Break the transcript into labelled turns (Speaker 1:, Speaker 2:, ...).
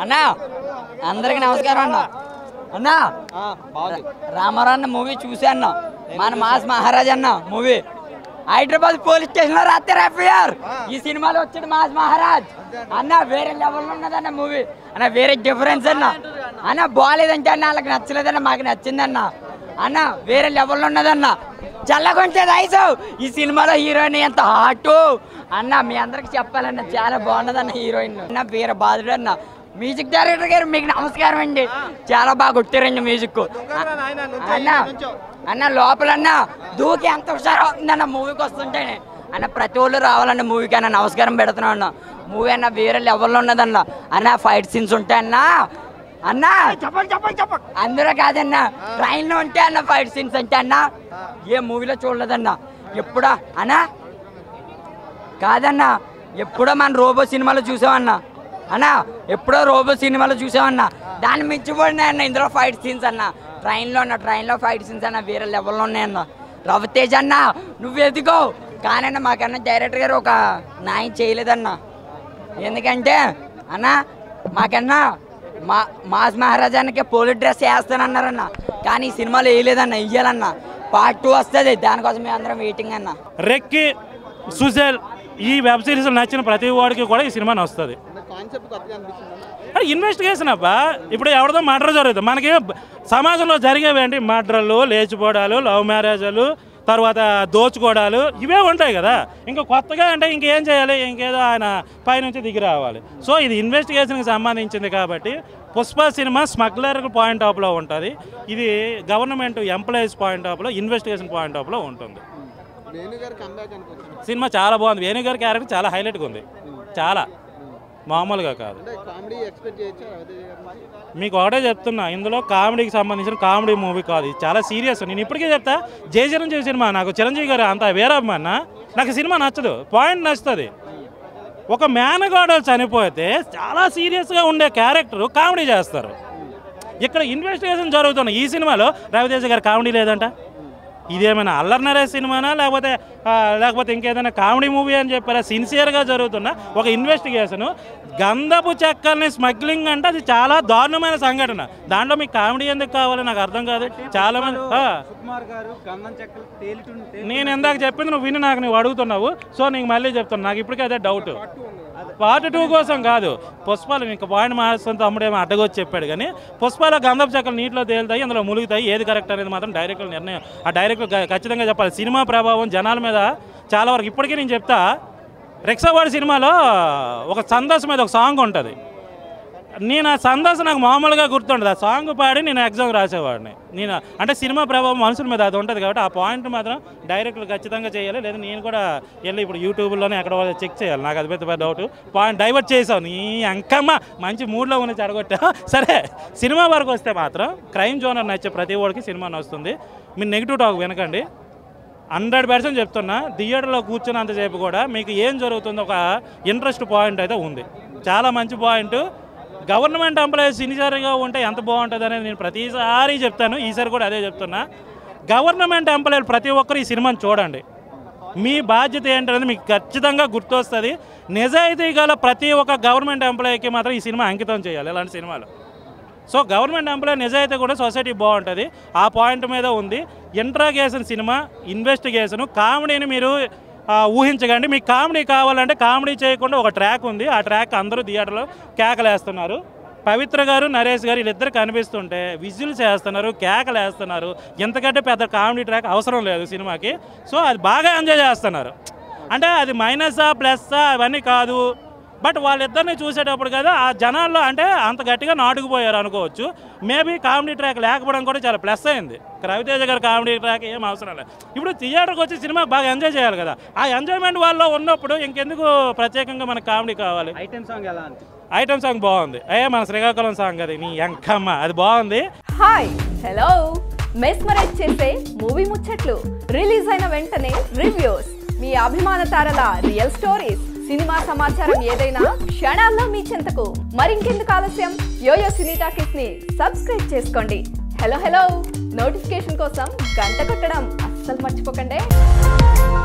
Speaker 1: అన్నా అందరికి నమస్కారం అన్న అన్నా రామారావు అన్న మూవీ చూశాను మన మాస్ మహారాజ్ అన్న మూవీ హైదరాబాద్ పోలీస్ స్టేషన్ లో రాత్రి ఎఫ్ఐఆర్ ఈ సినిమాలో వచ్చాడు మాస్ మహారాజ్ అన్న వేరే లెవెల్ ఉన్నదన్న మూవీ అన్న వేరే డిఫరెన్స్ అన్న అన్న బాగాలేదంటే అన్న వాళ్ళకి నచ్చలేదన్న మాకు నచ్చిందన్న అన్న వేరే లెవెల్లో ఉన్నదన్న చల్లగొంటే రైసు ఈ సినిమాలో హీరోయిన్ ఎంత హాట్ అన్న మీ అందరికి చెప్పాలన్న చాలా బాగున్నదన్న హీరోయిన్ అన్న వీర బాధుడు అన్న మ్యూజిక్ డైరెక్టర్ గారు మీకు నమస్కారం అండి చాలా బాగా కొట్టారండి మ్యూజిక్ అన్న అన్న లోపలన్న దూకి ఎంత హుషారు అవుతుందన్న మూవీకి వస్తుంటేనే అన్న ప్రతి ఒళ్ళు రావాలన్న మూవీకి అన్న నమస్కారం పెడుతున్నాను అన్న మూవీ అన్న వేరే లెవెల్లో ఉన్నదన్న అన్న ఫైట్ సీన్స్ ఉంటాయన్నా అన్న చెప్పండి చెప్పండి చెప్పండి అందులో కాదన్న ట్రైన్ లో ఉంటే అన్న ఫైట్ సీన్స్ అంటే అన్న ఏ మూవీలో చూడలేదన్న ఎప్పుడా అన్నా కాదన్నా ఎప్పుడో మన రోబో సినిమాలో చూసామన్నా అన్నా ఎప్పుడో రోబో సినిమాలో చూసామన్నా దాన్ని మించిపోయినాయి అన్న ఇందులో ఫైట్ సీన్స్ అన్న ట్రైన్లో అన్న ట్రైన్లో ఫైట్ సీన్స్ అన్న వేరే లెవెల్లో ఉన్నాయన్న రవితేజ్ అన్న నువ్వు ఎదుగో కానన్న మాకన్నా డైరెక్టర్ గారు ఒక న్యాయం చేయలేదన్నా ఎందుకంటే అన్న మాకన్నా మా మాస్ మహారాజానికి పోలీస్ డ్రెస్ వేస్తానన్నారన్న కానీ ఈ సినిమాలో వేయలేదన్న ఇయ్యాలన్న పార్ట్ టూ వస్తుంది దానికోసం మేము అందరం వెయిటింగ్ అన్న
Speaker 2: రెక్కి సుజల్ ఈ వెబ్ సిరీస్ నచ్చిన ప్రతి వాడికి కూడా ఈ సినిమా వస్తుంది
Speaker 3: కాన్సెప్ట్ కొత్తగా అనిపిస్తుంది
Speaker 2: అంటే ఇన్వెస్టిగేషన్ అబ్బా ఇప్పుడు ఎవరిదో మర్డర్ జరుగుతుంది మనకి సమాజంలో జరిగేవి ఏంటి మర్డర్లు లేచిపోవడాలు లవ్ మ్యారేజ్లు తర్వాత దోచుకోవడాలు ఇవే ఉంటాయి కదా ఇంకా కొత్తగా అంటే ఇంకేం చేయాలి ఇంకేదో ఆయన పైనుంచి దిగి రావాలి సో ఇది ఇన్వెస్టిగేషన్కి సంబంధించింది కాబట్టి పుష్ప సినిమా స్మగ్లర్ పాయింట్ ఆఫ్లో ఉంటుంది ఇది గవర్నమెంట్ ఎంప్లాయీస్ పాయింట్ ఆఫ్లో ఇన్వెస్టిగేషన్ పాయింట్ ఆఫ్లో ఉంటుంది
Speaker 3: వేణు గారు కంబ్యాక్ అనుకోవచ్చు
Speaker 2: సినిమా చాలా బాగుంది వేణు గారి క్యారెక్టర్ చాలా హైలైట్గా ఉంది చాలా మామూలుగా కాదు
Speaker 3: అంటే కామెడీ ఎక్స్పెక్ట్ చేయొచ్చా రవితేజ గారు
Speaker 2: మీకు ఒకటే చెప్తున్నా ఇందులో కామెడీకి సంబంధించిన కామెడీ మూవీ కాదు ఇది చాలా సీరియస్ నేను ఇప్పటికే చెప్తా జయ చిరంజీవి సినిమా నాకు చిరంజీవి గారు అంత వేరమ్మన్న నాకు సినిమా నచ్చదు పాయింట్ నచ్చుతుంది ఒక మేనగాడు చనిపోతే చాలా సీరియస్గా ఉండే క్యారెక్టర్ కామెడీ చేస్తారు ఇక్కడ ఇన్వెస్టిగేషన్ జరుగుతున్న ఈ సినిమాలో రవితేజ గారు కామెడీ లేదంట ఇదేమైనా అల్లరి నరేష్ సినిమానా లేకపోతే ఆ, లేకపోతే ఇంకేదైనా కామెడీ మూవీ అని చెప్పారా సిన్సియర్గా జరుగుతున్న ఒక ఇన్వెస్టిగేషన్ గంధపు చెక్కల్ని స్మగ్లింగ్ అంటే అది చాలా దారుణమైన సంఘటన దాంట్లో మీకు కామెడీ ఎందుకు కావాలి నాకు అర్థం కాదు చాలా మంది ఆ.
Speaker 4: సుకుమార్ గారు గంధం చెక్కలు తేలిటు
Speaker 2: నేను ఇందాక చెప్పింది నువ్వు విని నాకు నువ్వు అడుగుతున్నావు సో నీకు మళ్ళీ చెప్తాను నాకు ఇప్పటికే అదే డౌట్ పార్ట్ టూ కోసం కాదు పుష్పాలు ఇంకా పాయింట్ మాస్టర్ తమ్ముడేమో అడ్డగొచ్చి చెప్పాడు కానీ పుష్పాల గంధపు చెక్కలు నీటిలో తేలుతాయి అందులో ములుగుతాయి ఏది కరెక్ట్ అనేది మాత్రం డైరెక్టర్ నిర్ణయం ఆ డైరెక్టర్ ఖచ్చితంగా చెప్పాలి సినిమా ప్రభావం జనాల మీద చాలా వరకు ఇప్పటికీ నేను చెప్తా రెక్సావాడి సినిమాలో ఒక సందర్శ మీద ఒక సాంగ్ ఉంటుంది నేను ఆ సందర్శ నాకు మామూలుగా గుర్తుండదు ఆ సాంగ్ పాడి నేను ఎగ్జామ్ రాసేవాడిని నేను అంటే సినిమా ప్రభావం మనుషుల మీద అది ఉంటుంది కాబట్టి ఆ పాయింట్ మాత్రం డైరెక్టర్ ఖచ్చితంగా చేయాలి లేదా నేను కూడా వెళ్ళి ఇప్పుడు యూట్యూబ్లోనే ఎక్కడ చెక్ చేయాలి నాకు అది పెద్ద పెద్ద డౌట్ పాయింట్ డైవర్ట్ చేసావు నీ అంకమ్మ మంచి మూడ్లో ఉన్న చెడగొట్టా సరే సినిమా వరకు వస్తే మాత్రం క్రైమ్ జోనర్ నచ్చే ప్రతి ఒడికి సినిమా నచ్చుతుంది మీరు నెగిటివ్ టాక్ వినకండి హండ్రెడ్ పర్సెంట్ చెప్తున్నా థియేటర్లో కూర్చున్నంతసేపు కూడా మీకు ఏం జరుగుతుందో ఒక ఇంట్రెస్ట్ పాయింట్ అయితే ఉంది చాలా మంచి పాయింట్ గవర్నమెంట్ ఎంప్లాయీస్ సిన్సియర్గా ఉంటే ఎంత బాగుంటుంది అనేది నేను ప్రతిసారి చెప్తాను ఈసారి కూడా అదే చెప్తున్నా గవర్నమెంట్ ఎంప్లాయీలు ప్రతి ఒక్కరు ఈ సినిమాని చూడండి మీ బాధ్యత ఏంటనేది మీకు ఖచ్చితంగా గుర్తొస్తుంది నిజాయితీ గల ప్రతి ఒక్క గవర్నమెంట్ ఎంప్లాయీకి మాత్రం ఈ సినిమా అంకితం చేయాలి ఇలాంటి సినిమాలు సో గవర్నమెంట్ ఎంప్లాయీ నిజాయితీ కూడా సొసైటీ బాగుంటుంది ఆ పాయింట్ మీద ఉంది ఇంట్రాగేషన్ సినిమా ఇన్వెస్టిగేషన్ కామెడీని మీరు ఆ, ఊహించకండి మీకు కామెడీ కావాలంటే కామెడీ చేయకుండా ఒక ట్రాక్ ఉంది ఆ ట్రాక్ అందరూ థియేటర్లో కేకలేస్తున్నారు పవిత్ర గారు నరేష్ గారు వీళ్ళిద్దరు కనిపిస్తుంటే విజువల్స్ వేస్తున్నారు కేకలు వేస్తున్నారు ఎంతకంటే పెద్ద కామెడీ ట్రాక్ అవసరం లేదు సినిమాకి సో అది బాగా ఎంజాయ్ చేస్తున్నారు అంటే అది మైనసా ప్లస్సా అవన్నీ కాదు బట్ వాళ్ళిద్దరిని చూసేటప్పుడు కదా ఆ జనాల్లో అంటే అంత గట్టిగా నాటుకుపోయారు అనుకోవచ్చు మేబీ కామెడీ ట్రాక్ లేకపోవడం కూడా చాలా ప్లస్ అయింది రవితేజ గారి కామెడీ ట్రాక్ ఏం అవసరం లేదు ఇప్పుడు థియేటర్కి వచ్చి సినిమా బాగా ఎంజాయ్ చేయాలి కదా ఆ ఎంజాయ్మెంట్ వాళ్ళలో ఉన్నప్పుడు ఇంకెందుకు ప్రత్యేకంగా మనకు కామెడీ కావాలి
Speaker 4: ఐటెం సాంగ్ ఎలా అనిపించింది
Speaker 2: ఐటమ్ సాంగ్ బాగుంది అయ్యే మన శ్రీకాకుళం సాంగ్ అది నీ ఎంకమ్మ అది బాగుంది
Speaker 5: హాయ్ హలో మెస్మరైజ్ చేసే మూవీ ముచ్చట్లు రిలీజ్ అయిన వెంటనే రివ్యూస్ మీ అభిమాన తారల రియల్ స్టోరీస్ సినిమా సమాచారం ఏదైనా క్షణాల్లో మీ చెంతకు మరింకెందుకు ఆలస్యం యోయో సినీ టాకీస్ ని సబ్స్క్రైబ్ చేసుకోండి హలో హలో నోటిఫికేషన్ కోసం గంట కొట్టడం అస్సలు మర్చిపోకండి